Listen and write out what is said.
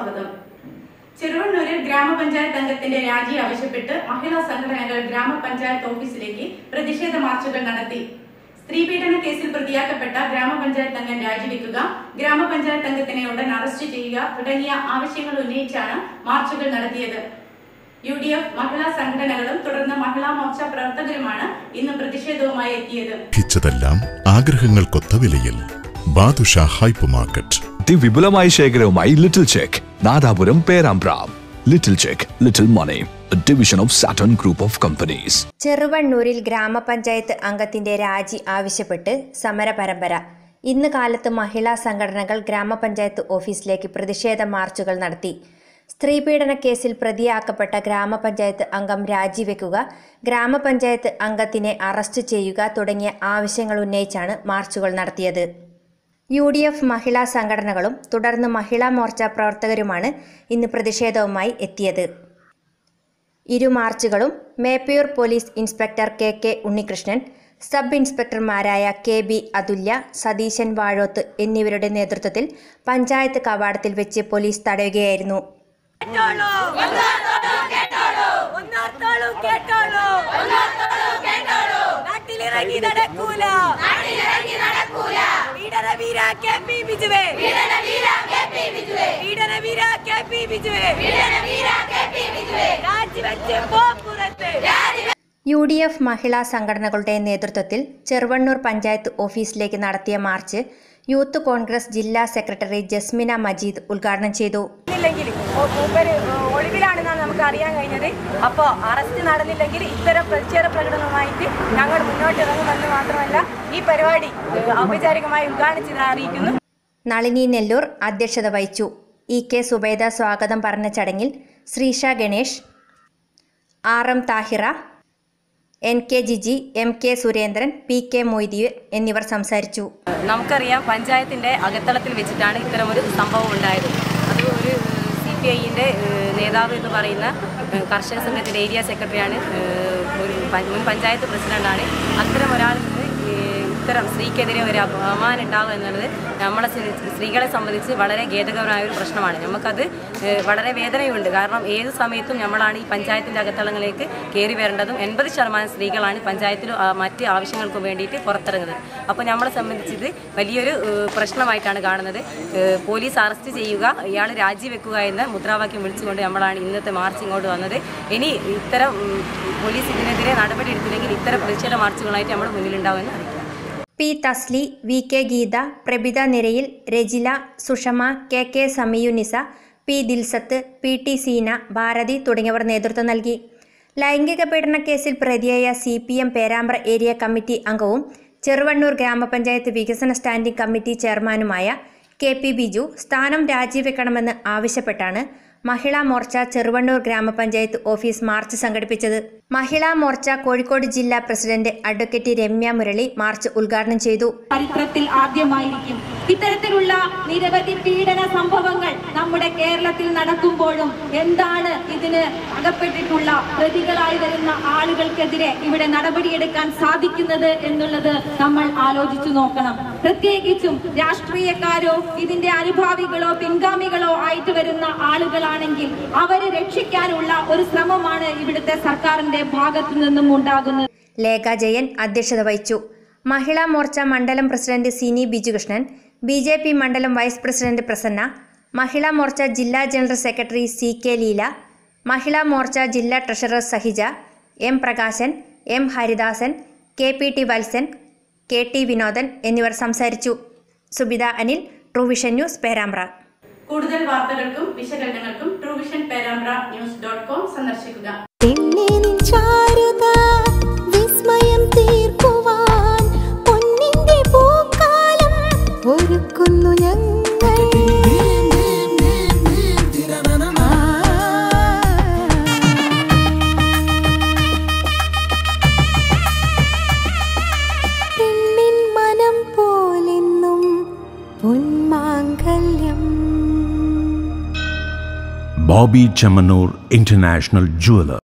സ്വാഗതം ചെറുവണ്ണൂരിൽ ഗ്രാമപഞ്ചായത്ത് അംഗത്തിന്റെ രാജി ആവശ്യപ്പെട്ട് മഹിളാ സംഘടനകൾ ഗ്രാമപഞ്ചായത്ത് ഓഫീസിലേക്ക് പ്രതിഷേധ മാർച്ചുകൾ നടത്തി സ്ത്രീപീഡന കേസിൽ പ്രതിയാക്കപ്പെട്ട ഗ്രാമപഞ്ചായത്ത് അംഗം രാജിവെക്കുക ഗ്രാമപഞ്ചായത്ത് അംഗത്തിനെ ഉടൻ അറസ്റ്റ് ചെയ്യുക തുടങ്ങിയ ആവശ്യങ്ങൾ ഉന്നയിച്ചാണ് മാർച്ചുകൾ നടത്തിയത് യു ഡി എഫ് മഹിളാ സംഘടനകളും തുടർന്ന് മഹിളാ മോർച്ച പ്രവർത്തകരുമാണ് ഇന്ന് പ്രതിഷേധവുമായി എത്തിയത് ലഭിച്ചതെല്ലാം ആഗ്രഹങ്ങൾക്കൊത്ത വിലയിൽ ബാദുഷ ഹൈപ്പർ മാർക്കറ്റ് അതിവിപുലമായ ശേഖരവുമായി little check Nadapuram Perambra little check little money division of Saturn group of companies ചെറുവണ്ണൂരിൽ ഗ്രാമപഞ്ചായത്ത് അംഗത്തിന്റെ രാജി ആവശ്യപ്പെട്ട് സമര പരമ്പര ഇന്ന് കാലത്ത് മഹിളാ സംഘടനകൾ ഗ്രാമപഞ്ചായത്ത് ഓഫീസിലേക്ക് പ്രതിഷേധ മാർച്ചുകൾ നടത്തി സ്ത്രീപീഡന കേസിൽ പ്രതിയാക്കപ്പെട്ട ഗ്രാമപഞ്ചായത്ത് അംഗം രാജിവെക്കുക ഗ്രാമപഞ്ചായത്ത് അംഗത്തിനെ അറസ്റ്റ് ചെയ്യുക തുടങ്ങിയ ആവശ്യങ്ങൾ ഉന്നയിച്ചാണ് മാർച്ചുകൾ നടത്തിയത് യു ഡി എഫ് മഹിളാ സംഘടനകളും തുടർന്ന് മഹിളാ മോർച്ച പ്രവർത്തകരുമാണ് ഇന്ന് പ്രതിഷേധവുമായി എത്തിയത് ഇരു മാർച്ചുകളും Meppayur police inspector K K Unnikrishnan sub ഇൻസ്പെക്ടർമാരായ കെ ബി അതുല്യ സതീശൻ വാഴോത്ത് എന്നിവരുടെ നേതൃത്വത്തിൽ പഞ്ചായത്ത് കവാടത്തിൽ വെച്ച് പോലീസ് തടയുകയായിരുന്നു കേട്ടോളൂ ഒന്നാർത്തോളൂ കേട്ടോളൂ നാട്ടിലിറങ്ങി നടക്കൂല പീഡനവീര കെ പി ബിജുവേ പീഡനവീര കെ പി ബിജുവേ രാജിവെച്ച് പോ പുറത്ത് യു ഡി എഫ് മഹിളാ സംഘടനകളുടെ നേതൃത്വത്തിൽ ചെറുവണ്ണൂർ പഞ്ചായത്ത് ഓഫീസിലേക്ക് നടത്തിയ മാർച്ച് യൂത്ത് കോൺഗ്രസ് ജില്ലാ സെക്രട്ടറി ജസ്മിന മജീദ് ഉദ്ഘാടനം ചെയ്തു ഇല്ലെങ്കിൽ മൂപ്പര് ഒളിവിലാണെന്നാണ് നമുക്ക് അറിയാൻ കഴിഞ്ഞത് അപ്പോൾ അറസ്റ്റ് നടന്നില്ലെങ്കിൽ ഇത്തരം പ്രതിഷേധ പ്രകടനവുമായിട്ട് ഞങ്ങൾ മുന്നോട്ട് ഇറങ്ങുമെന്ന് മാത്രമല്ല ഈ പരിപാടി ഏഹ്, ഔപചാരികമായി ഉദ്ഘാടനം അറിയിക്കുന്നു നളിനി നെല്ലൂർ അധ്യക്ഷത വഹിച്ചു ഇ കെ സുബൈദ സ്വാഗതം പറഞ്ഞ ചടങ്ങിൽ Sreesha Ganesh R M Thahira N K Giji M K Surendran P K Moitheer എന്നിവർ സംസാരിച്ചു നമുക്കറിയാം പഞ്ചായത്തിൻ്റെ അകത്തളത്തിൽ വെച്ചിട്ടാണ് ഇത്തരമൊരു സംഭവം ഉണ്ടായത് അത് ഒരു സി പി ഐൻ്റെ നേതാവ് എന്ന് പറയുന്ന ഏഹ്, കർഷക സംഘത്തിൻ്റെ ഏരിയ സെക്രട്ടറിയാണ് ഏഹ്, ഒരു പ- മുൻ പഞ്ചായത്ത് പ്രസിഡന്റാണ് അത്തരം ഒരാളിൽ നിന്ന് ഏഹ്, ഇത്തരം സ്ത്രീക്കെതിരെ ഒരു അപമാനം ഉണ്ടാവുക എന്നുള്ളത് നമ്മളെ സ്ത്രീ- സ്ത്രീകളെ സംബന്ധിച്ച് വളരെ ഖേദകരമായ ഒരു പ്രശ്നമാണ് നമുക്കത് ഏഹ്, വളരെ വേദനയുണ്ട് കാരണം ഏത് സമയത്തും നമ്മളാണ് ഈ പഞ്ചായത്തിൻ്റെ അകത്തളങ്ങളിലേക്ക് കയറി വരേണ്ടതും എൺപത് ശതമാനം സ്ത്രീകളാണ് പഞ്ചായത്തിലും ആ, മറ്റ് ആവശ്യങ്ങൾക്കും വേണ്ടിയിട്ട് പുറത്തിറങ്ങുന്നത് അപ്പോൾ നമ്മളെ സംബന്ധിച്ച് ഇത് വലിയൊരു ഏഹ്, പ്രശ്നമായിട്ടാണ് കാണുന്നത് ഏഹ്, പോലീസ് അറസ്റ്റ് ചെയ്യുക ഇയാൾ രാജിവെക്കുക എന്ന മുദ്രാവാക്യം വിളിച്ചുകൊണ്ട് നമ്മളാണ് ഇന്നത്തെ മാർച്ച് ഇങ്ങോട്ട് വന്നത് ഇനി ഇത്തരം ഉം, പോലീസ് ഇതിനെതിരെ നടപടി എടുത്തില്ലെങ്കിൽ ഇത്തരം പ്രതിഷേധ മാർച്ചുകളായിട്ട് നമ്മൾ മുന്നിലുണ്ടാവുമെന്ന് അറിയിക്കാം P Thasli V K Geetha Prabitha നിരയിൽ Rajila Sushama K K Sameeyunisa P Dilsath P T Seena Bharathi തുടങ്ങിയവർ നേതൃത്വം നൽകി ലൈംഗിക പീഡന കേസിൽ പ്രതിയായ C P M Perambra area committee അംഗവും ചെറുവണ്ണൂർ ഗ്രാമപഞ്ചായത്ത് വികസന സ്റ്റാൻഡിംഗ് കമ്മിറ്റി ചെയർമാനുമായ കെ പി ബിജു സ്ഥാനം രാജിവെക്കണമെന്ന് ആവശ്യപ്പെട്ടാണ് മഹിളാ മോർച്ച ചെറുവണ്ണൂർ ഗ്രാമപഞ്ചായത്ത് ഓഫീസ് മാർച്ച് സംഘടിപ്പിച്ചത് മഹിളാ മോർച്ച കോഴിക്കോട് ജില്ലാ president advocate Ramya Murali march ഉദ്ഘാടനം ചെയ്തു ചരിത്രത്തിൽ ആദ്യമായിരിക്കും ഇത്തരത്തിലുള്ള നിരവധി പീഡന സംഭവങ്ങൾ നമ്മുടെ കേരളത്തിൽ നടക്കുമ്പോഴും എന്താണ് ഇതിന് അകപ്പെട്ടിട്ടുള്ള പ്രതികളായി വരുന്ന ആളുകൾക്കെതിരെ ഇവിടെ നടപടിയെടുക്കാൻ സാധിക്കുന്നത് എന്നുള്ളത് നമ്മൾ ആലോചിച്ചു നോക്കണം പ്രത്യേകിച്ചും രാഷ്ട്രീയക്കാരോ ഇതിന്റെ അനുഭാവികളോ പിൻഗാമികളോ ആയിട്ട് വരുന്ന ആളുകളാണെങ്കിൽ അവരെ രക്ഷിക്കാനുള്ള ഒരു ശ്രമമാണ് ഇവിടുത്തെ സർക്കാരിന്റെ ഭാഗത്തു നിന്നും ഉണ്ടാകുന്നത് ലേഖ ജയൻ അധ്യക്ഷത വഹിച്ചു മഹിളാ മോർച്ച മണ്ഡലം president Sini Bijukrishnan B J P മണ്ഡലം വൈസ് പ്രസിഡന്റ് പ്രസന്ന മഹിളാ മോർച്ച ജില്ലാ general secretary C K Leela Mahila Morcha ജില്ലാ treasurer Sahija M Prakashan M Haridasan K P T Valsan K T Vinodan എന്നിവർ സംസാരിച്ചു സുബിത അനിൽ ട്രൂവിഷൻ ന്യൂസ് പേരാമ്പ്ര കൂടുതൽ വാർത്തകൾക്കും വിശകലനങ്ങൾക്കും Truevision Perambra news dot com സന്ദർശിക്കുക പെണ്ണിനിൻ ചാരുത വിസ്മയം തീർക്കുവാൻ പൊന്നിന്റെ പൂക്കാലം ഒരുക്കുന്നു ഞങ്ങൾ പെണ്ണിൻ മനം പോലെന്നും പൊന്മാംഗല്യം Bobby Chamanur International Jeweler.